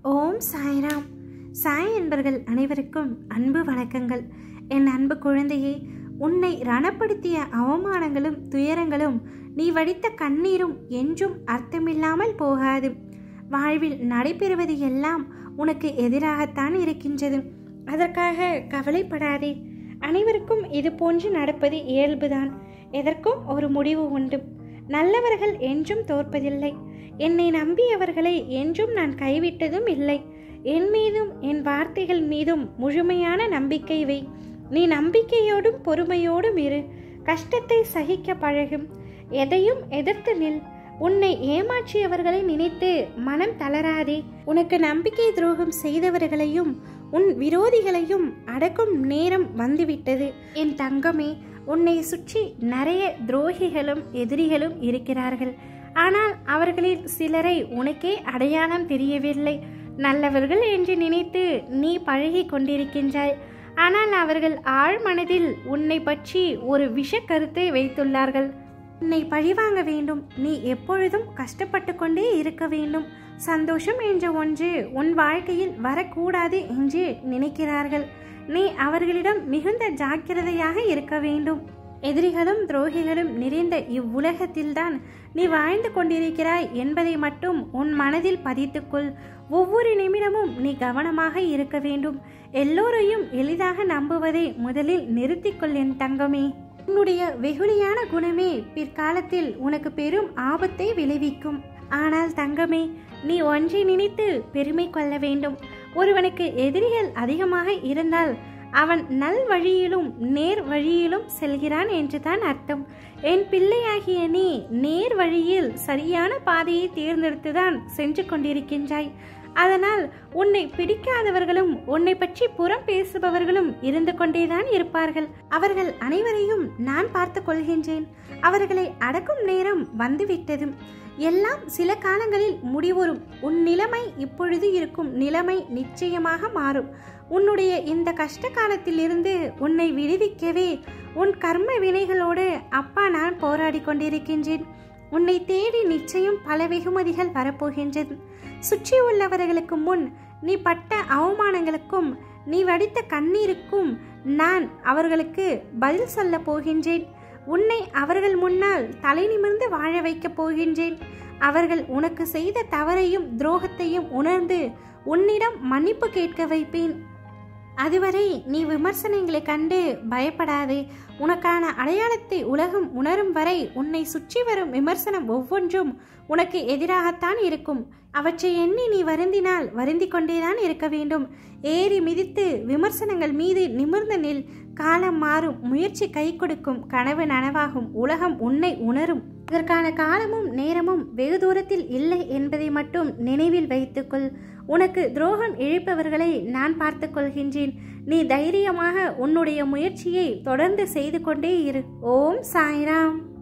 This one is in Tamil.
ஓம் சாய்ராம் சாய் என்பர்கள் அனைவருக்கும் அன்பு வணக்கங்கள் என் அன்பு குழந்தையே உன்னை ரணப்படுத்திய அவமானங்களும் துயரங்களும் நீ வடித்த கண்ணீரும் என்றும் அர்த்தமில்லாமல் போகாது வாழ்வில் நடைபெறுவது எல்லாம் உனக்கு எதிராகத்தான் இருக்கின்றது அதற்காக கவலைப்படாதே அனைவருக்கும் இது போன்று நடப்பது இயல்புதான் எதற்கும் ஒரு முடிவு உண்டு நல்லவர்கள் என்றும் தோற்பதில்லை என்னை நம்பியவர்களை என்றும் நான் கைவிட்டதும் இல்லை என் மீதும் என் வார்த்தைகள் மீதும் முழுமையான நம்பிக்கை வை நீ நம்பிக்கையோடும் பொறுமையோடும் இரு கஷ்டத்தை சகிக்க பழகும் எதையும் எதிர்த்து நில் உன்னை ஏமாற்றியவர்களை நினைத்து மனம் தளராதே உனக்கு நம்பிக்கை துரோகம் செய்தவர்களையும் உன் விரோதிகளையும் அடக்கும் நேரம் வந்துவிட்டது என் தங்கமே உன்னை சுற்றி நிறைய துரோகிகளும் எதிரிகளும் இருக்கிறார்கள் ஆனால் அவர்களில் சிலரை உனக்கே அடையாளம் தெரியவில்லை நல்லவர்கள் என்று நினைத்து நீ பழகி கொண்டிருக்கின்றாய் ஆனால் அவர்கள் ஆழ் மனதில் உன்னை பற்றி ஒரு விஷக்கருத்தை வைத்துள்ளார்கள் உன்னை பழிவாங்க வேண்டும் நீ எப்பொழுதும் கஷ்டப்பட்டு கொண்டே இருக்க வேண்டும் சந்தோஷம் என்ற ஒன்று உன் வாழ்க்கையில் வரக்கூடாது என்று நினைக்கிறார்கள் நீ அவர்களிடம் மிகுந்த ஜாக்கிரதையாக இருக்க வேண்டும் எதிரிகளும் துரோகிகளும் நிறைந்த இவ்வுலகத்தில்தான் நீ வாழ்ந்து கொண்டிருக்கிறாய் என்பதை மட்டும் உன் மனதில் பதித்துக்கொள் ஒவ்வொரு நிமிடமும் நீ கவனமாக இருக்க வேண்டும் எல்லோரையும் எளிதாக நம்புவதை முதலில் நிறுத்திக்கொள் என் தங்கமே உன்னுடைய வெகுளியான குணமே பிற்காலத்தில் உனக்கு பெரும் ஆபத்தை விளைவிக்கும் ஆனால் தங்கமே நீ ஒன்றை நினைத்து பெருமை கொள்ள வேண்டும் ஒருவனுக்கு எதிரிகள் அதிகமாக இருந்தால் அவன் நல் வழியிலும் நேர் வழியிலும் செல்கிறான் என்றுதான் அர்த்தம் என் பிள்ளையாகிய நீ நேர் வழியில் சரியான பாதையை தேர்ந்தெடுத்துதான் சென்று கொண்டிருக்கின்றாய் அதனால் உன்னை பிடிக்காதவர்களும் உன்னை பற்றி புறம் பேசுபவர்களும் இருந்து கொண்டேதான் இருப்பார்கள் அவர்கள் அனைவரையும் நான் பார்த்து கொள்கின்றேன் அவர்களை அடக்கும் நேரம் வந்துவிட்டது எல்லாம் சில காலங்களில் முடிவுறும் உன் நிலைமை இப்பொழுது இருக்கும் நிலைமை நிச்சயமாக மாறும் உன்னுடைய இந்த கஷ்ட காலத்திலிருந்து உன்னை விடுவிக்கவே உன் கர்ம வினைகளோடு அப்பா நான் போராடி கொண்டிருக்கின்றேன் உன்னை தேடி நிச்சயம் பல வெகுமதிகள் வரப்போகின்றது சுற்றி உள்ளவர்களுக்கு முன் நீ பட்ட அவமானங்களுக்கும் நீ வடித்த கண்ணீருக்கும் நான் அவர்களுக்கு பதில் சொல்ல போகின்றேன் உன்னை அவர்கள் முன்னால் தலை நிமிர்ந்து வாழ வைக்கப் போகின்றேன் அவர்கள் உனக்கு செய்த தவறையும் துரோகத்தையும் உணர்ந்து உன்னிடம் மன்னிப்பு கேட்க வைப்பேன் அதுவரை நீ விமர்சனங்களை கண்டு பயப்படாதே உனக்கான அடையாளத்தை உலகம் உணரும் வரை உன்னை சுற்றி வரும் விமர்சனம் ஒவ்வொன்றும் உனக்கு எதிராகத்தான் இருக்கும் அவற்றை எண்ணி நீ வருந்தினால் வருந்தி கொண்டேதான் இருக்க வேண்டும் ஏறி மிதித்து விமர்சனங்கள் மீது நிமிர்ந்த நில் காலம் மாறும் முயற்சி கை கொடுக்கும் கனவு நனவாகும் உலகம் உன்னை உணரும் இதற்கான காலமும் நேரமும் வெகு தூரத்தில் இல்லை என்பதை மட்டும் நினைவில் வைத்துக்கொள் உனக்கு துரோகம் இழைப்பவர்களை நான் பார்த்து கொள்கின்றேன் நீ தைரியமாக உன்னுடைய முயற்சியை தொடர்ந்து செய்து கொண்டே இரு ஓம் சாய்ராம்